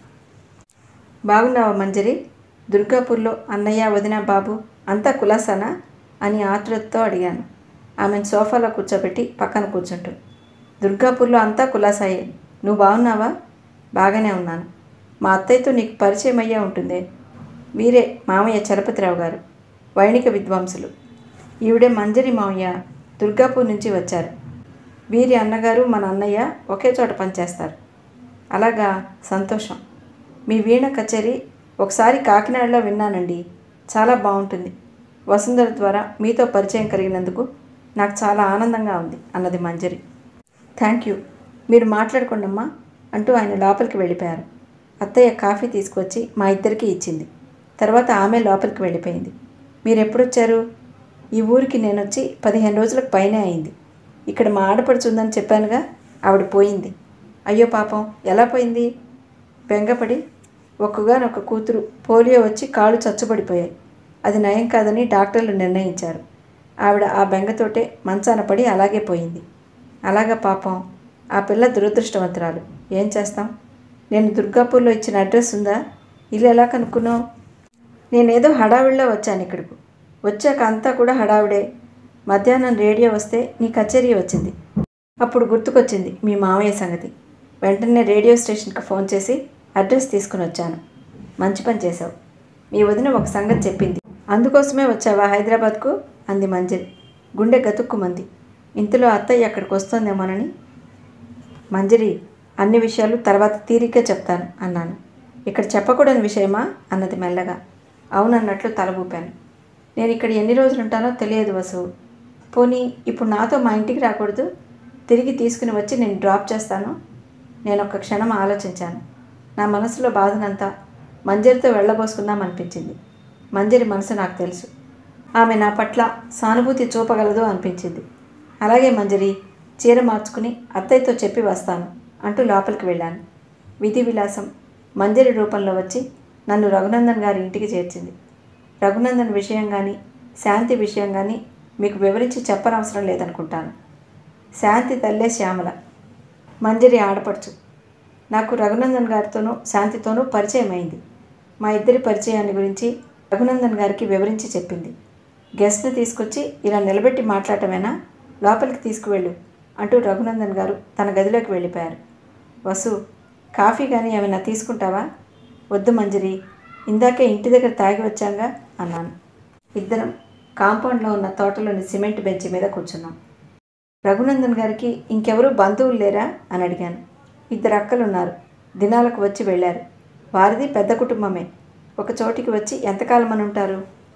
బాగున్నావా మంజరి దుర్గాపూర్లో అన్నయ్య వదిన బాబు అంతా కులాసానా అని ఆతృతతో అడిగాను ఆమెను సోఫాలో కూర్చోబెట్టి పక్కన కూర్చుంటూ దుర్గాపూర్లో అంతా కులాసాయే నువ్వు బాగున్నావా బాగానే ఉన్నాను మా అత్తయ్యతో నీకు పరిచయం అయ్యే ఉంటుందే వీరే మామయ్య చలపతిరావు గారు వైణిక విద్వాంసులు ఈవిడే మంజరి మామయ్య దుర్గాపూర్ నుంచి వచ్చారు వీరి అన్నగారు మన అన్నయ్య ఒకే చోట పనిచేస్తారు అలాగా సంతోషం మీ వీణ కచేరీ ఒకసారి కాకినాడలో విన్నానండి చాలా బాగుంటుంది వసుంధర ద్వారా మీతో పరిచయం కలిగినందుకు నాకు చాలా ఆనందంగా ఉంది అన్నది మంజరి థ్యాంక్ యూ మీరు మాట్లాడుకోండమ్మా అంటూ ఆయన లోపలికి వెళ్ళిపోయారు అత్తయ్య కాఫీ తీసుకొచ్చి మా ఇద్దరికి ఇచ్చింది తర్వాత ఆమె లోపలికి వెళ్ళిపోయింది మీరు ఎప్పుడు వచ్చారు ఈ ఊరికి నేను వచ్చి పదిహేను రోజులకు పైనే అయింది ఇక్కడ మా ఆడపడుచుందని చెప్పానుగా ఆవిడ పోయింది అయ్యో పాపం ఎలా పోయింది బెంగపడి ఒక్కగానొక్క కూతురు పోలియో వచ్చి కాళ్ళు చచ్చుబడిపోయాయి అది నయం కాదని డాక్టర్లు నిర్ణయించారు ఆవిడ ఆ బెంగతోటే మంచాన పడి అలాగే పోయింది అలాగా పాపం ఆ పిల్ల దురదృష్టవంతురాలు ఏం చేస్తాం నేను దుర్గాపూర్లో ఇచ్చిన అడ్రస్ ఉందా ఇల్లు ఎలా కనుక్కున్నావు నేనేదో హడావిడిలో వచ్చాను ఇక్కడకు వచ్చాక అంతా కూడా హడావిడే మధ్యాహ్నం రేడియో వస్తే నీ కచేరీ వచ్చింది అప్పుడు గుర్తుకొచ్చింది మీ మామయ్య సంగతి వెంటనే రేడియో స్టేషన్కి ఫోన్ చేసి అడ్రస్ తీసుకుని వచ్చాను మంచి పని చేశావు మీ వదిన ఒక సంగతి చెప్పింది అందుకోసమే వచ్చావా హైదరాబాద్కు అంది మంజరి గుండె గతుక్కుమంది ఇంతలో అత్తయ్య అక్కడికి వస్తుందేమోనని మంజరి అన్ని విషయాలు తర్వాత తీరిగ్గా చెప్తాను అన్నాను ఇక్కడ చెప్పకూడని విషయమా అన్నది మెల్లగా అవునన్నట్లు తల ఊపాను నేను ఇక్కడ ఎన్ని రోజులు ఉంటానో తెలియదు వసు పోనీ ఇప్పుడు నాతో మా ఇంటికి రాకూడదు తిరిగి తీసుకుని వచ్చి నేను డ్రాప్ చేస్తాను నేను ఒక క్షణం ఆలోచించాను నా మనసులో బాధనంతా మంజరితో వెళ్ళబోసుకుందాం అనిపించింది మంజరి మనసు నాకు తెలుసు ఆమె నా పట్ల సానుభూతి చూపగలదు అనిపించింది అలాగే మంజరి చీర మార్చుకుని అత్తయ్యతో చెప్పి వస్తాను అంటూ లోపలికి వెళ్ళాను విధి విలాసం మంజరి రూపంలో వచ్చి నన్ను రఘునందన్ గారి ఇంటికి చేర్చింది రఘునందన్ విషయం కానీ శాంతి విషయం కానీ మీకు వివరించి చెప్పనవసరం లేదనుకుంటాను శాంతి తల్లే శ్యామల మంజరి ఆడపడుచు నాకు రఘునందన్ గారితోనూ శాంతితోనూ పరిచయం అయింది మా ఇద్దరి పరిచయాన్ని గురించి రఘునందన్ గారికి వివరించి చెప్పింది గెస్ట్ని తీసుకొచ్చి ఇలా నిలబెట్టి మాట్లాడటమేనా లోపలికి తీసుకువెళ్ళు అంటూ రఘునందన్ గారు తన గదిలోకి వెళ్ళిపోయారు వసు కాఫీ కానీ ఏమైనా తీసుకుంటావా వద్దు మంజరి ఇందాకే ఇంటి దగ్గర తాగి వచ్చాంగా అన్నాను ఇద్దరం కాంపౌండ్లో ఉన్న తోటలోని సిమెంట్ బెంచ్ మీద కూర్చున్నాం రఘునందన్ గారికి ఇంకెవరూ బంధువులు లేరా అని అడిగాను ఇద్దరు అక్కలున్నారు దినాలకు వచ్చి వెళ్ళారు వారిది పెద్ద కుటుంబమే ఒక చోటికి వచ్చి ఎంతకాలం అని ఉంటారు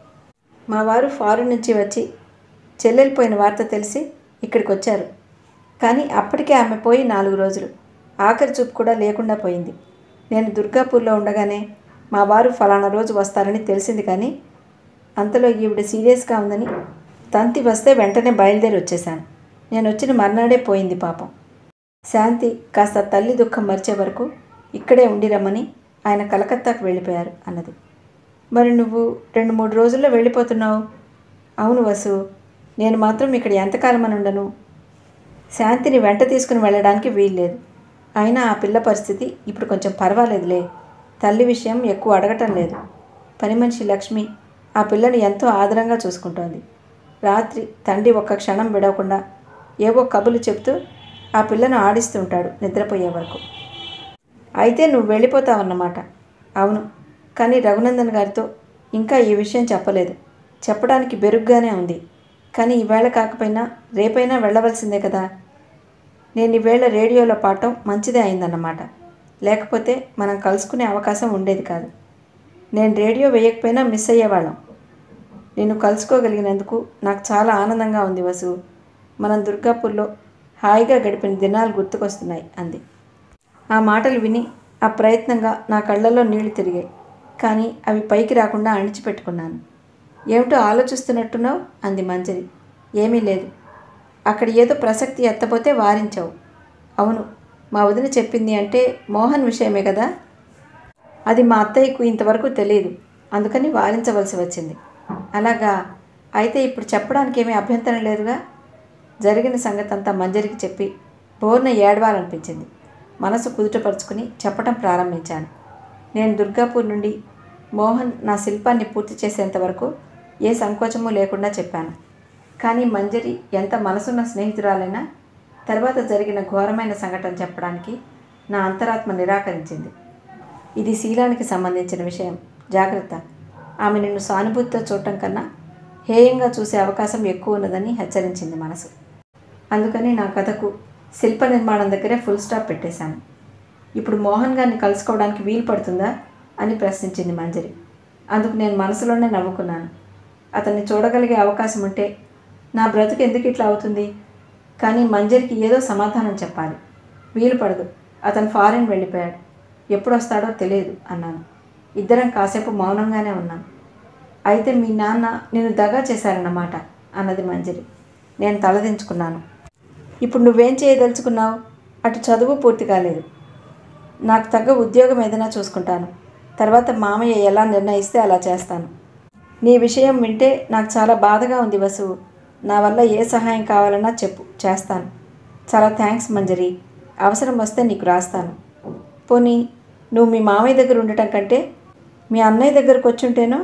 మా వారు ఫారెన్ నుంచి వచ్చి చెల్లెలిపోయిన వార్త తెలిసి ఇక్కడికి వచ్చారు కానీ అప్పటికే ఆమె పోయి నాలుగు రోజులు ఆఖరి చూపు కూడా లేకుండా పోయింది నేను దుర్గాపూర్లో ఉండగానే మా వారు ఫలానా రోజు వస్తారని తెలిసింది కానీ అంతలో ఈవిడ సీరియస్గా ఉందని తంతి వస్తే వెంటనే బయలుదేరి వచ్చేశాను నేను వచ్చిన మర్నాడే పోయింది పాపం శాంతి కాస్త తల్లి దుఃఖం మరిచే వరకు ఇక్కడే ఉండిరమ్మని ఆయన కలకత్తాకు వెళ్ళిపోయారు అన్నది మరి నువ్వు రెండు మూడు రోజుల్లో వెళ్ళిపోతున్నావు అవును వసు నేను మాత్రం ఇక్కడ ఎంతకాలం అని ఉండను శాంతిని వెంట తీసుకుని వెళ్ళడానికి వీల్లేదు అయినా ఆ పిల్ల పరిస్థితి ఇప్పుడు కొంచెం పర్వాలేదులే తల్లి విషయం ఎక్కువ అడగటం లేదు పని మనిషి లక్ష్మి ఆ పిల్లని ఎంతో ఆదరంగా చూసుకుంటోంది రాత్రి తండ్రి ఒక్క క్షణం విడవకుండా ఏవో కబులు చెప్తూ ఆ పిల్లను ఆడిస్తుంటాడు నిద్రపోయే వరకు అయితే నువ్వు వెళ్ళిపోతావన్నమాట అవును కానీ రఘునందన్ గారితో ఇంకా ఈ విషయం చెప్పలేదు చెప్పడానికి బెరుగ్గానే ఉంది కానీ ఈవేళ కాకపోయినా రేపైనా వెళ్ళవలసిందే కదా నేను ఈవేళ రేడియోలో పాడటం మంచిదే అయిందన్నమాట లేకపోతే మనం కలుసుకునే అవకాశం ఉండేది కాదు నేను రేడియో వేయకపోయినా మిస్ అయ్యేవాళ్ళం నేను కలుసుకోగలిగినందుకు నాకు చాలా ఆనందంగా ఉంది వసు మనం దుర్గాపూర్లో హాయిగా గడిపిన దినాలు గుర్తుకొస్తున్నాయి అంది ఆ మాటలు విని ఆ ప్రయత్నంగా నా కళ్ళల్లో నీళ్లు తిరిగాయి కానీ అవి పైకి రాకుండా అణిచిపెట్టుకున్నాను ఏమిటో ఆలోచిస్తున్నట్టున్నావు అంది మంజరి ఏమీ లేదు అక్కడ ఏదో ప్రసక్తి ఎత్తపోతే వారించావు అవును మా వదిన చెప్పింది అంటే మోహన్ విషయమే కదా అది మా అత్తయ్యకు ఇంతవరకు తెలియదు అందుకని వారించవలసి వచ్చింది అలాగా అయితే ఇప్పుడు చెప్పడానికి ఏమీ అభ్యంతరం లేదుగా జరిగిన సంగతి అంతా మంజరికి చెప్పి బోర్న ఏడవాలనిపించింది మనసు కుదుటపరుచుకుని చెప్పటం ప్రారంభించాను నేను దుర్గాపూర్ నుండి మోహన్ నా శిల్పాన్ని పూర్తి చేసేంత వరకు ఏ సంకోచము లేకుండా చెప్పాను కానీ మంజరి ఎంత మనసున్న స్నేహితురాలైనా తర్వాత జరిగిన ఘోరమైన సంఘటన చెప్పడానికి నా అంతరాత్మ నిరాకరించింది ఇది శీలానికి సంబంధించిన విషయం జాగ్రత్త ఆమె నిన్ను సానుభూతితో చూడటం కన్నా హేయంగా చూసే అవకాశం ఎక్కువ ఉన్నదని హెచ్చరించింది మనసు అందుకని నా కథకు శిల్ప నిర్మాణం దగ్గరే ఫుల్ స్టాప్ పెట్టేశాను ఇప్పుడు మోహన్ గారిని కలుసుకోవడానికి వీలు పడుతుందా అని ప్రశ్నించింది మంజరి అందుకు నేను మనసులోనే నవ్వుకున్నాను అతన్ని చూడగలిగే అవకాశం ఉంటే నా బ్రతుకు ఎందుకు ఇట్లా అవుతుంది కానీ మంజరికి ఏదో సమాధానం చెప్పాలి వీలు పడదు అతను ఫారెన్ వెళ్ళిపోయాడు ఎప్పుడు వస్తాడో తెలియదు అన్నాను ఇద్దరం కాసేపు మౌనంగానే ఉన్నాం అయితే మీ నాన్న నేను దగా చేశారన్నమాట అన్నది మంజరి నేను తలదించుకున్నాను ఇప్పుడు నువ్వేం చేయదలుచుకున్నావు అటు చదువు పూర్తి కాలేదు నాకు తగ్గ ఉద్యోగం ఏదైనా చూసుకుంటాను తర్వాత మామయ్య ఎలా నిర్ణయిస్తే అలా చేస్తాను నీ విషయం వింటే నాకు చాలా బాధగా ఉంది వసు నా వల్ల ఏ సహాయం కావాలన్నా చెప్పు చేస్తాను చాలా థ్యాంక్స్ మంజరి అవసరం వస్తే నీకు రాస్తాను పోనీ నువ్వు మీ మామయ్య దగ్గర ఉండటం కంటే మీ అన్నయ్య దగ్గరకు వచ్చుంటేనో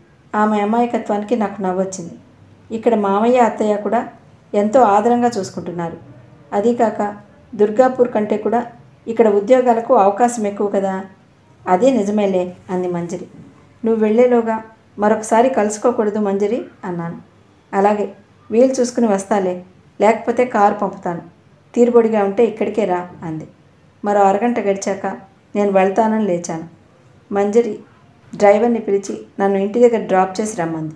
ఆమె అమాయకత్వానికి నాకు నవ్వొచ్చింది ఇక్కడ మామయ్య అత్తయ్య కూడా ఎంతో ఆదరంగా చూసుకుంటున్నారు అదీ కాక దుర్గాపూర్ కంటే కూడా ఇక్కడ ఉద్యోగాలకు అవకాశం ఎక్కువ కదా అదే నిజమేలే అంది మంజరి నువ్వు వెళ్ళేలోగా మరొకసారి కలుసుకోకూడదు మంజరి అన్నాను అలాగే వీలు చూసుకుని వస్తాలే లేకపోతే కారు పంపుతాను తీరుబడిగా ఉంటే ఇక్కడికే రా అంది మరో అరగంట గడిచాక నేను వెళ్తానని లేచాను మంజరి డ్రైవర్ని పిలిచి నన్ను ఇంటి దగ్గర డ్రాప్ చేసి రమ్మంది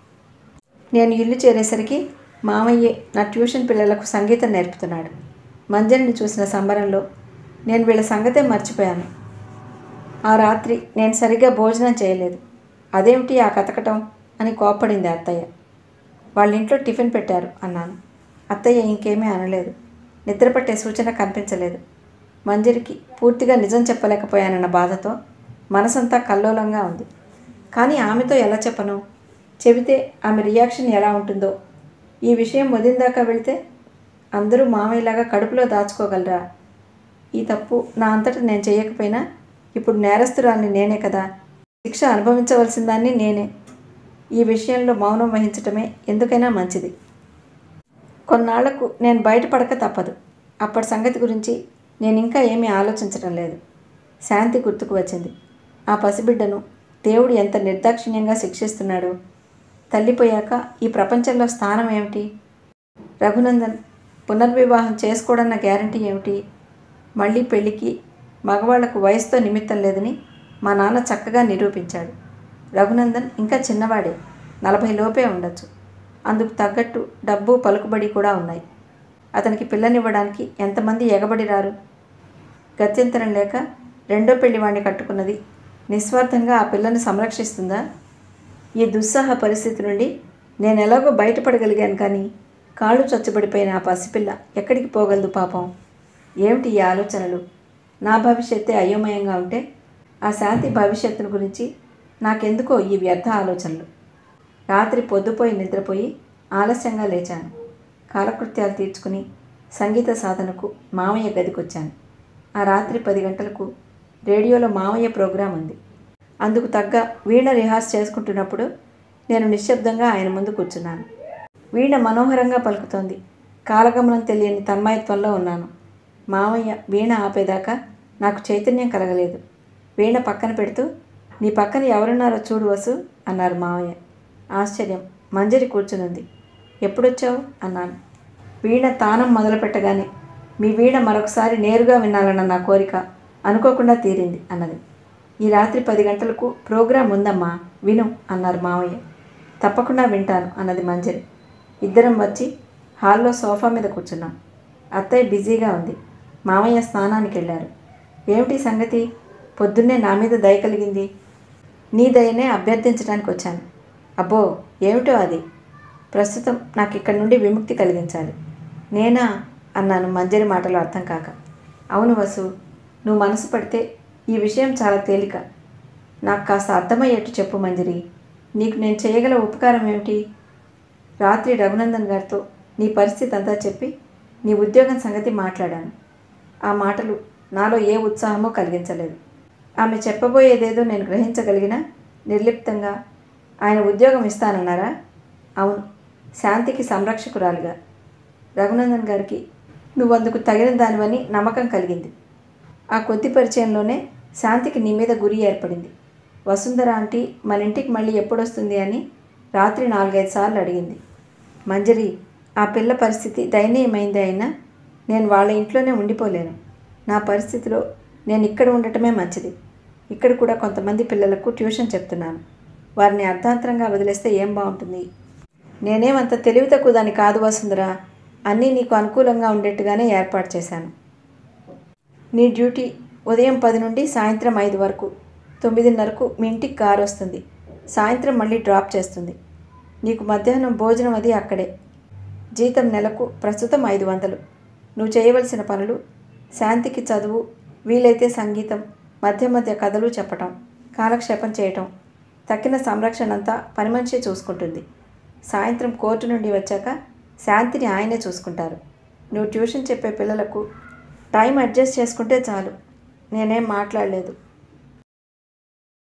నేను ఇల్లు చేరేసరికి మామయ్య నా ట్యూషన్ పిల్లలకు సంగీతం నేర్పుతున్నాడు మంజరిని చూసిన సంబరంలో నేను వీళ్ళ సంగతే మర్చిపోయాను ఆ రాత్రి నేను సరిగ్గా భోజనం చేయలేదు అదేమిటి ఆ కతకటం అని కోప్పడింది అత్తయ్య వాళ్ళ ఇంట్లో టిఫిన్ పెట్టారు అన్నాను అత్తయ్య ఇంకేమీ అనలేదు నిద్రపట్టే సూచన కనిపించలేదు మంజరికి పూర్తిగా నిజం చెప్పలేకపోయానన్న బాధతో మనసంతా కల్లోలంగా ఉంది కానీ ఆమెతో ఎలా చెప్పను చెబితే ఆమె రియాక్షన్ ఎలా ఉంటుందో ఈ విషయం వదిలిదాకా వెళితే అందరూ మామయ్యలాగా కడుపులో దాచుకోగలరా ఈ తప్పు నా అంతటా నేను చేయకపోయినా ఇప్పుడు నేరస్తురాల్ని నేనే కదా శిక్ష అనుభవించవలసిందాన్ని నేనే ఈ విషయంలో మౌనం వహించటమే ఎందుకైనా మంచిది కొన్నాళ్లకు నేను బయటపడక తప్పదు అప్పటి సంగతి గురించి నేను ఇంకా ఏమీ ఆలోచించడం లేదు శాంతి గుర్తుకు వచ్చింది ఆ పసిబిడ్డను దేవుడు ఎంత నిర్దాక్షిణ్యంగా శిక్షిస్తున్నాడు తల్లిపోయాక ఈ ప్రపంచంలో స్థానం ఏమిటి రఘునందన్ పునర్వివాహం చేసుకోడన్న గ్యారంటీ ఏమిటి మళ్ళీ పెళ్ళికి మగవాళ్లకు వయసుతో నిమిత్తం లేదని మా నాన్న చక్కగా నిరూపించాడు రఘునందన్ ఇంకా చిన్నవాడే నలభై లోపే ఉండొచ్చు అందుకు తగ్గట్టు డబ్బు పలుకుబడి కూడా ఉన్నాయి అతనికి పిల్లనివ్వడానికి ఎంతమంది ఎగబడి రారు గత్యంతరం లేక రెండో పెళ్లివాణ్ణి కట్టుకున్నది నిస్వార్థంగా ఆ పిల్లని సంరక్షిస్తుందా ఈ దుస్సాహ పరిస్థితి నుండి నేను ఎలాగో బయటపడగలిగాను కానీ కాళ్ళు చచ్చుబడిపోయిన ఆ పసిపిల్ల ఎక్కడికి పోగలదు పాపం ఏమిటి ఈ ఆలోచనలు నా భవిష్యత్తే అయోమయంగా ఉంటే ఆ శాంతి భవిష్యత్తును గురించి నాకెందుకో ఈ వ్యర్థ ఆలోచనలు రాత్రి పొద్దుపోయి నిద్రపోయి ఆలస్యంగా లేచాను కాలకృత్యాలు తీర్చుకుని సంగీత సాధనకు మామయ్య గదికొచ్చాను ఆ రాత్రి పది గంటలకు రేడియోలో మామయ్య ప్రోగ్రాం ఉంది అందుకు తగ్గ వీణ రిహార్స్ చేసుకుంటున్నప్పుడు నేను నిశ్శబ్దంగా ఆయన ముందు కూర్చున్నాను వీణ మనోహరంగా పలుకుతోంది కాలగమనం తెలియని తన్మయత్వంలో ఉన్నాను మామయ్య వీణ ఆపేదాకా నాకు చైతన్యం కలగలేదు వీణ పక్కన పెడుతూ నీ పక్కన ఎవరున్నారో చూడు వసు అన్నారు మామయ్య ఆశ్చర్యం మంజరి కూర్చునుంది ఎప్పుడొచ్చావు అన్నాను వీణ తానం మొదలుపెట్టగానే మీ వీణ మరొకసారి నేరుగా వినాలన్న నా కోరిక అనుకోకుండా తీరింది అన్నది ఈ రాత్రి పది గంటలకు ప్రోగ్రాం ఉందమ్మా విను అన్నారు మామయ్య తప్పకుండా వింటాను అన్నది మంజరి ఇద్దరం వచ్చి హాల్లో సోఫా మీద కూర్చున్నాం అత్తయ్య బిజీగా ఉంది మామయ్య స్నానానికి వెళ్ళారు ఏమిటి సంగతి పొద్దున్నే నా మీద దయ కలిగింది నీ దయనే అభ్యర్థించడానికి వచ్చాను అబ్బో ఏమిటో అది ప్రస్తుతం నాకు ఇక్కడి నుండి విముక్తి కలిగించాలి నేనా అన్నాను మంజరి మాటలు అర్థం కాక అవును వసు నువ్వు మనసు పడితే ఈ విషయం చాలా తేలిక నాకు కాస్త అర్థమయ్యేట్టు చెప్పు మంజరి నీకు నేను చేయగల ఉపకారం ఏమిటి రాత్రి రఘునందన్ గారితో నీ పరిస్థితి అంతా చెప్పి నీ ఉద్యోగం సంగతి మాట్లాడాను ఆ మాటలు నాలో ఏ ఉత్సాహమో కలిగించలేదు ఆమె చెప్పబోయేదేదో నేను గ్రహించగలిగినా నిర్లిప్తంగా ఆయన ఉద్యోగం ఇస్తానన్నారా అవును శాంతికి సంరక్షకురాలుగా రఘునందన్ గారికి నువ్వు అందుకు తగిన దానివని నమ్మకం కలిగింది ఆ కొద్ది పరిచయంలోనే శాంతికి నీ మీద గురి ఏర్పడింది వసుంధర ఆంటీ మన ఇంటికి మళ్ళీ ఎప్పుడొస్తుంది అని రాత్రి నాలుగైదు సార్లు అడిగింది మంజరి ఆ పిల్ల పరిస్థితి దయనీయమైంది అయినా నేను వాళ్ళ ఇంట్లోనే ఉండిపోలేను నా పరిస్థితిలో నేను ఇక్కడ ఉండటమే మంచిది ఇక్కడ కూడా కొంతమంది పిల్లలకు ట్యూషన్ చెప్తున్నాను వారిని అర్ధాంతరంగా వదిలేస్తే ఏం బాగుంటుంది నేనేమంత తెలివి తక్కువ దాన్ని కాదు వసుంధరా అన్నీ నీకు అనుకూలంగా ఉండేట్టుగానే ఏర్పాటు చేశాను నీ డ్యూటీ ఉదయం పది నుండి సాయంత్రం ఐదు వరకు తొమ్మిదిన్నరకు మీ ఇంటికి కారు వస్తుంది సాయంత్రం మళ్ళీ డ్రాప్ చేస్తుంది నీకు మధ్యాహ్నం భోజనం అది అక్కడే జీతం నెలకు ప్రస్తుతం ఐదు వందలు నువ్వు చేయవలసిన పనులు శాంతికి చదువు వీలైతే సంగీతం మధ్య మధ్య కథలు చెప్పటం కాలక్షేపం చేయటం తక్కిన సంరక్షణ అంతా పని మనిషి చూసుకుంటుంది సాయంత్రం కోర్టు నుండి వచ్చాక శాంతిని ఆయనే చూసుకుంటారు నువ్వు ట్యూషన్ చెప్పే పిల్లలకు టైం అడ్జస్ట్ చేసుకుంటే చాలు నేనేం మాట్లాడలేదు